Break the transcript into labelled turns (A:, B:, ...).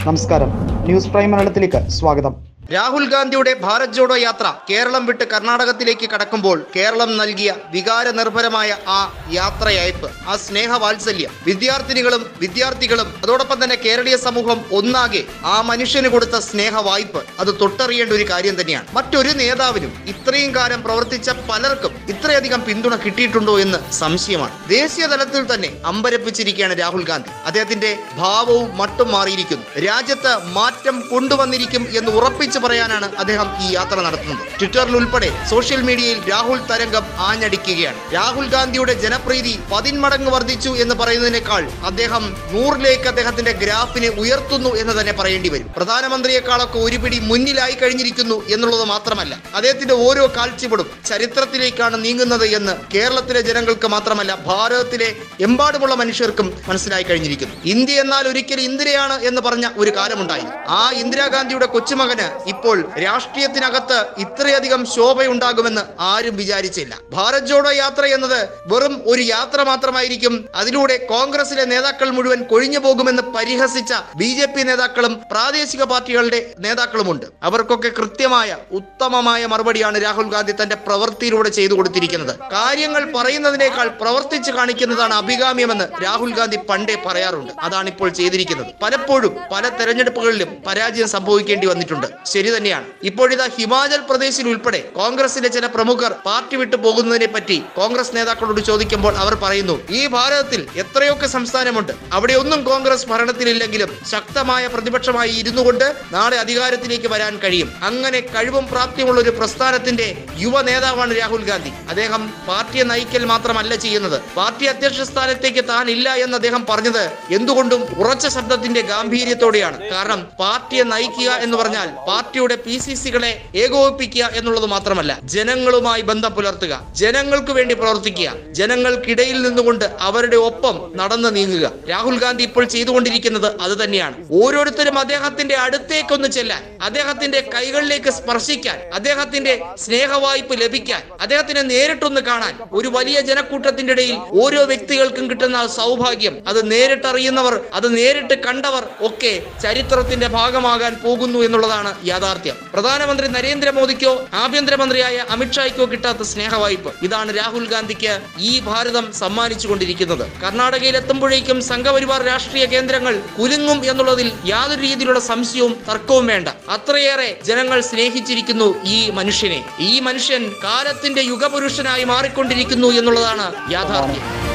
A: നമസ്കാരം news prime മലയാളത്തിലേക്ക് സ്വാഗതം
B: രാഹുൽ ഗാന്ധിയുടെ ഭാരത് ജോഡോ യാത്ര കേരളം വിട്ട് കർണാടകത്തിലേക്ക് കടക്കുമ്പോൾ കേരളം നൽകിയ വികാര നിർഭരമായ ആ യാത്രയയപ്പ് ആ സ്നേഹവാത്സല്യം വിദ്യാർത്ഥിനികളും വിദ്യാർത്ഥികളും അതോടൊപ്പം തന്നെ കേരളീയ സമൂഹം ഒന്നാകെ ആ മനുഷ്യന് കൊടുത്ത സ്നേഹ വായ്പ് അത് തൊട്ടറിയേണ്ട ഒരു കാര്യം തന്നെയാണ് മറ്റൊരു നേതാവിനും ഇത്രയും കാലം പ്രവർത്തിച്ച പലർക്കും ഇത്രയധികം പിന്തുണ കിട്ടിയിട്ടുണ്ടോ എന്ന് സംശയമാണ് ദേശീയ തലത്തിൽ തന്നെ അമ്പരപ്പിച്ചിരിക്കുകയാണ് രാഹുൽ ഗാന്ധി അദ്ദേഹത്തിന്റെ ഭാവവും മട്ടും മാറിയിരിക്കുന്നു രാജ്യത്ത് മാറ്റം കൊണ്ടുവന്നിരിക്കും എന്ന് ഉറപ്പിച്ചു പറയാനാണ് അദ്ദേഹം ഈ യാത്ര നടത്തുന്നത് ട്വിറ്ററിൽ ഉൾപ്പെടെ സോഷ്യൽ മീഡിയയിൽ രാഹുൽ തരംഗം ആഞ്ഞടിക്കുകയാണ് രാഹുൽ ഗാന്ധിയുടെ ജനപ്രീതി പതിന്മടങ്ങ് വർദ്ധിച്ചു എന്ന് പറയുന്നതിനേക്കാൾ അദ്ദേഹം നൂറിലേക്ക് അദ്ദേഹത്തിന്റെ ഗ്രാഫിനെ ഉയർത്തുന്നു എന്ന് തന്നെ പറയേണ്ടി വരും പ്രധാനമന്ത്രിയെക്കാളൊക്കെ ഒരു പിടി മുന്നിലായി കഴിഞ്ഞിരിക്കുന്നു എന്നുള്ളത് മാത്രമല്ല അദ്ദേഹത്തിന്റെ ഓരോ കാഴ്ചപ്പാടും ചരിത്രത്തിലേക്കാണ് നീങ്ങുന്നത് എന്ന് കേരളത്തിലെ ജനങ്ങൾക്ക് മാത്രമല്ല ഭാരതത്തിലെ എമ്പാടുമുള്ള മനുഷ്യർക്കും മനസ്സിലായി കഴിഞ്ഞിരിക്കുന്നു ഇന്ത്യ എന്നാൽ ഒരിക്കൽ ഇന്ദിരയാണ് എന്ന് പറഞ്ഞ ഒരു കാലമുണ്ടായി ആ ഇന്ദിരാഗാന്ധിയുടെ കൊച്ചുമകന് ഇപ്പോൾ രാഷ്ട്രീയത്തിനകത്ത് ഇത്രയധികം ശോഭയുണ്ടാകുമെന്ന് ആരും വിചാരിച്ചില്ല ഭാരത് ജോഡോ യാത്ര എന്നത് വെറും ഒരു യാത്ര മാത്രമായിരിക്കും അതിലൂടെ കോൺഗ്രസിലെ നേതാക്കൾ മുഴുവൻ കൊഴിഞ്ഞു പോകുമെന്ന് പരിഹസിച്ച ബി ജെ പി നേതാക്കളും പ്രാദേശിക പാർട്ടികളുടെ നേതാക്കളുമുണ്ട് അവർക്കൊക്കെ കൃത്യമായ ഉത്തമമായ മറുപടിയാണ് രാഹുൽ ഗാന്ധി തന്റെ പ്രവൃത്തിയിലൂടെ ചെയ്തു കൊടുത്തിരിക്കുന്നത് കാര്യങ്ങൾ പറയുന്നതിനേക്കാൾ പ്രവർത്തിച്ച് കാണിക്കുന്നതാണ് അഭികാമ്യമെന്ന് രാഹുൽ ഗാന്ധി പണ്ടേ പറയാറുണ്ട് അതാണ് ഇപ്പോൾ ചെയ്തിരിക്കുന്നത് പലപ്പോഴും പല തെരഞ്ഞെടുപ്പുകളിലും പരാജയം സംഭവിക്കേണ്ടി വന്നിട്ടുണ്ട് ശരി തന്നെയാണ് ഇപ്പോഴിതാ ഹിമാചൽ പ്രദേശിൽ ഉൾപ്പെടെ കോൺഗ്രസിലെ ചില പ്രമുഖർ പാർട്ടി വിട്ടു പോകുന്നതിനെ പറ്റി കോൺഗ്രസ് നേതാക്കളോട് ചോദിക്കുമ്പോൾ അവർ പറയുന്നു ഈ ഭാരതത്തിൽ എത്രയൊക്കെ സംസ്ഥാനമുണ്ട് അവിടെ ഒന്നും കോൺഗ്രസ് ഭരണത്തിലില്ലെങ്കിലും ശക്തമായ പ്രതിപക്ഷമായി ഇരുന്നു കൊണ്ട് നാളെ അധികാരത്തിലേക്ക് വരാൻ കഴിയും അങ്ങനെ കഴിവും പ്രാപ്തിയുമുള്ള ഒരു പ്രസ്ഥാനത്തിന്റെ യുവ നേതാവാണ് രാഹുൽ ഗാന്ധി അദ്ദേഹം പാർട്ടിയെ നയിക്കൽ മാത്രമല്ല ചെയ്യുന്നത് പാർട്ടി അധ്യക്ഷ സ്ഥാനത്തേക്ക് താൻ ഇല്ല എന്ന് അദ്ദേഹം പറഞ്ഞത് എന്തുകൊണ്ടും ഉറച്ച ശബ്ദത്തിന്റെ ഗാംഭീര്യത്തോടെയാണ് കാരണം പാർട്ടിയെ നയിക്കുക എന്ന് പറഞ്ഞാൽ പാർട്ടിയുടെ പി സി സികളെ ഏകോപിപ്പിക്കുക എന്നുള്ളത് മാത്രമല്ല ജനങ്ങളുമായി ബന്ധം പുലർത്തുക ജനങ്ങൾക്ക് വേണ്ടി പ്രവർത്തിക്കുക ജനങ്ങൾക്കിടയിൽ നിന്നുകൊണ്ട് അവരുടെ ഒപ്പം നടന്നു നീങ്ങുക രാഹുൽ ഗാന്ധി ഇപ്പോൾ ചെയ്തുകൊണ്ടിരിക്കുന്നത് അത് തന്നെയാണ് ഓരോരുത്തരും അദ്ദേഹത്തിന്റെ അടുത്തേക്കൊന്ന് ചെല്ലാൻ അദ്ദേഹത്തിന്റെ കൈകളിലേക്ക് സ്പർശിക്കാൻ അദ്ദേഹത്തിന്റെ സ്നേഹവായ്പ ലഭിക്കാൻ അദ്ദേഹത്തിനെ നേരിട്ടൊന്ന് കാണാൻ ഒരു വലിയ ജനക്കൂട്ടത്തിന്റെ ഇടയിൽ ഓരോ വ്യക്തികൾക്കും കിട്ടുന്ന ആ സൗഭാഗ്യം അത് നേരിട്ടറിയുന്നവർ അത് നേരിട്ട് കണ്ടവർ ഒക്കെ ചരിത്രത്തിന്റെ ഭാഗമാകാൻ പോകുന്നു എന്നുള്ളതാണ് യാഥാർത്ഥ്യം പ്രധാനമന്ത്രി നരേന്ദ്രമോദിക്കോ ആഭ്യന്തരമന്ത്രിയായ അമിത്ഷായ്ക്കോ കിട്ടാത്ത സ്നേഹവായ്പ ഇതാണ് രാഹുൽ ഗാന്ധിക്ക് ഈ ഭാരതം സമ്മാനിച്ചു കൊണ്ടിരിക്കുന്നത് കർണാടകയിൽ എത്തുമ്പോഴേക്കും സംഘപരിവാർ രാഷ്ട്രീയ കേന്ദ്രങ്ങൾ കുലുങ്ങും എന്നുള്ളതിൽ യാതൊരു രീതിയിലുള്ള സംശയവും തർക്കവും വേണ്ട അത്രയേറെ ജനങ്ങൾ സ്നേഹിച്ചിരിക്കുന്നു ഈ മനുഷ്യനെ ഈ മനുഷ്യൻ കാലത്തിന്റെ യുഗപുരുഷനായി മാറിക്കൊണ്ടിരിക്കുന്നു എന്നുള്ളതാണ് യാഥാർത്ഥ്യം